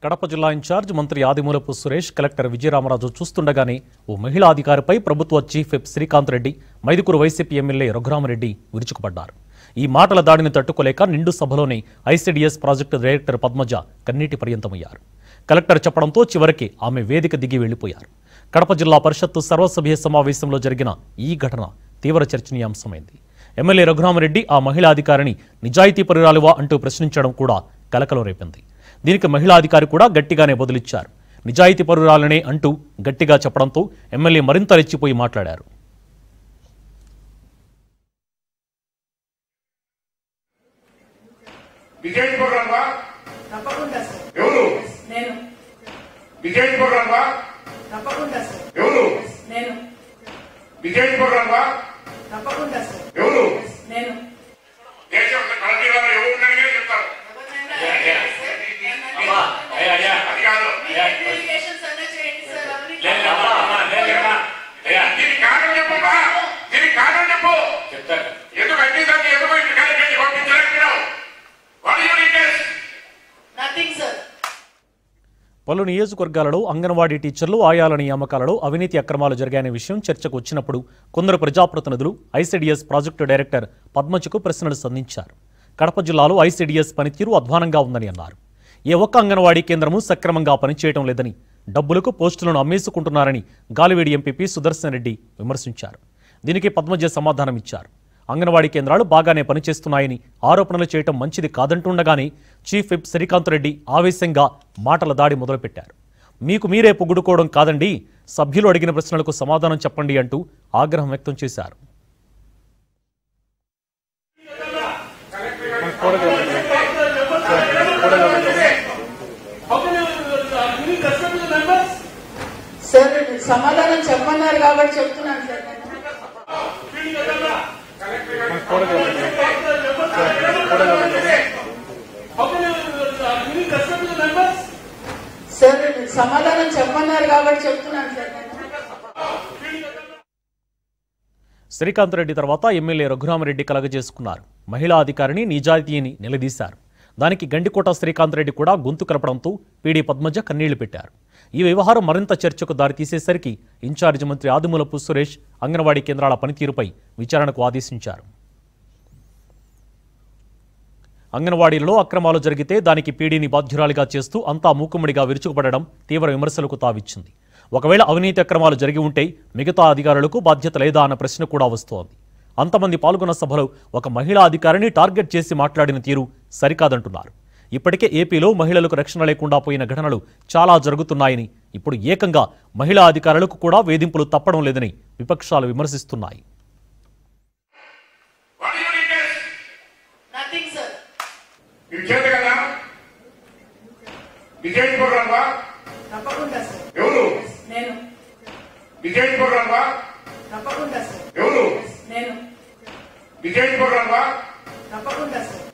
కడప జిల్లా ఇన్ఛార్జ్ మంత్రి ఆదిమూలపు సురేష్ కలెక్టర్ విజయరామరాజు చూస్తుండగానే ఓ మహిళా అధికారిపై ప్రభుత్వ chief whip Srikanth Reddy Mydukur YCP MLA Raghurama Reddy విరుచుకుపడ్డారు ఈ మాటల దాడిని తట్టుకోలేక నిండు సభలోనే ఐసీడీఎస్ ప్రాజెక్టు డైరెక్టర్ పద్మజ కన్నీటి పర్యంతమయ్యారు కలెక్టర్ చెప్పడంతో చివరికి ఆమె వేదిక దిగి వెళ్లిపోయారు కడప జిల్లా పరిషత్తు సర్వసభ్య సమావేశంలో జరిగిన ఈ ఘటన తీవ్ర చర్చనీయాంశమైంది ఎమ్మెల్యే రఘురామరెడ్డి ఆ మహిళా అధికారిని నిజాయితీ పరురాలువా అంటూ ప్రశ్నించడం కూడా కలకలం రేపింది దీనికి మహిళా అధికారి కూడా గట్టిగానే బదులిచ్చారు నిజాయితీ పరురాలనే అంటూ గట్టిగా చెప్పడంతో ఎమ్మెల్యే మరింత రెచ్చిపోయి మాట్లాడారు విజయ్ ప్రోగ్రామా తప్పకుండా సార్ ఎవరు నేను విజయ్ ప్రోగ్రామా తప్పకుండా సార్ ఎవరు నేను విజయ్ ప్రోగ్రామా తప్పకుండా సార్ ఎవరు నేను దేశం కళాశాలలో ఎవరు ఉన్నారని చెప్తారు అమ్మా, అయ్యా, అయ్యా, అది కాదు ఇన్వెస్టిగేషన్స్ అన్నా చేయండి సార్ అవన్నీ లేదు, అమ్మా, అమ్మా, లేదు, అమ్మా. అయ్యా, దీనికి కారణం చెప్పమ్మా దీనికి కారణం చెప్పు చెప్తాను ఎందుకు అగ్నిసార్లు ఎందుకు ఇంటి కార్యక్రమం పంపించలేకపోయినావు what your interest nothing sir పలు నియోజకవర్గాలలో అంగన్వాడీ టీచర్లు ఆయాల నియామకాలలో అవినీతి అక్రమాలు జరిగాయనే విషయం చర్చకు వచ్చినప్పుడు కొందరు ప్రజాప్రతినిధులు ఐసీడీఎస్ ప్రాజెక్టు డైరెక్టర్ పద్మజకు ప్రశ్నలు సంధించారు కడప జిల్లాలో ఐసీడీఎస్ పనితీరు అధ్వానంగా ఉందని అన్నారు ఏ ఒక్క అంగన్వాడీ కేంద్రము సక్రమంగా పనిచేయడం లేదని డబ్బులకు పోస్టులను అమ్మేసుకుంటున్నారని గాలివేడి ఎంపీపీ సుదర్శన్ రెడ్డి విమర్శించారు దీనికి పద్మజ సమాధానమిచ్చారు అంగన్వాడీ కేంద్రాలు బాగానే పనిచేస్తున్నాయని ఆరోపణలు చేయటం మంచిది కాదంటుండగానే చీఫ్ విప్ శ్రీకాంత్ రెడ్డి ఆవేశంగా మాటల దాడి మొదలుపెట్టారు మీకు మీరే పొగుడుకోవడం కాదండి సభ్యులు అడిగిన ప్రశ్నలకు సమాధానం చెప్పండి అంటూ ఆగ్రహం వ్యక్తం చేశారు సార్ సమాధానం చెప్పన్నారు కాబట్టి చెప్తున్నాను సార్ సార్ సమాధానం చెప్పన్నారు కాబట్టి చెప్తున్నాను సార్ శ్రీకాంత్ రెడ్డి తర్వాత ఎమ్మెల్యే రఘురామరెడ్డి కలగజేసుకున్నారు మహిళా అధికారిని నిజాయితీని నిలదీశారు దానికి గండికోట శ్రీకాంత్ రెడ్డి కూడా గొంతు కలపడంతో పీడీ పద్మజ కన్నీళ్లు పెట్టారు ఈ వ్యవహారం మరింత చర్చకు దారితీసేసరికి ఇన్ఛార్జి మంత్రి ఆదిమూలపు సురేష్ అంగన్వాడీ కేంద్రాల పనితీరుపై విచారణకు ఆదేశించారు అంగన్వాడీలలో అక్రమాలు జరిగితే దానికి పీడీని బాధ్యురాలిగా చేస్తూ అంతా మూకుమ్మడిగా విరుచుకుపడడం తీవ్ర విమర్శలకు తావిచ్చింది ఒకవేళ అవినీతి అక్రమాలు జరిగి ఉంటే మిగతా అధికారులకు బాధ్యత లేదా అన్న ప్రశ్న కూడా వస్తోంది అంతమంది పాల్గొన్న సభలో ఒక మహిళా అధికారిని టార్గెట్ చేసి మాట్లాడిన తీరు సరికాదంటున్నారు ఇప్పటికే ఏపీలో మహిళలకు రక్షణ లేకుండా పోయిన ఘటనలు చాలా జరుగుతున్నాయని ఇప్పుడు ఏకంగా మహిళా అధికారులకు కూడా వేధింపులు తప్పడం లేదని విపక్షాలు విమర్శిస్తున్నాయి what your interest nothing sir నీకు చేత కదా విజయ్ ప్రోగ్రామా తప్పకుండా సార్ ఎవరు నేను విజయ్ ప్రోగ్రామా తప్పకుండా సార్ ఎవరు నేను విజయ్ ప్రోగ్రామా తప్పకుండా సార్